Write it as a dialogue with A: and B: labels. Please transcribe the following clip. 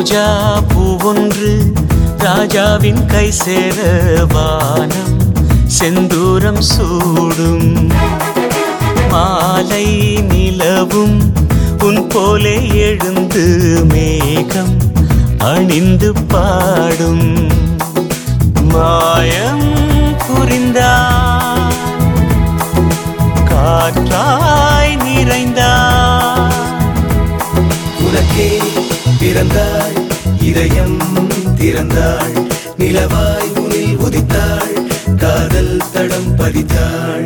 A: ரோஜா பூவொன்று ராஜாவின் கை சேர வானம் செந்தூரம் சூடும் மாலை நிலவும் உன் போலே எழுந்து மேகம் அணிந்து பாடும் மாயம் புரிந்தார் காற்றாய் நிறைந்தார்
B: உனக்கே பிறந்தாள் இதயம் திறந்தாள் நிலவாய் உனில் உதித்தாள் காதல் தடம் பதித்தாள்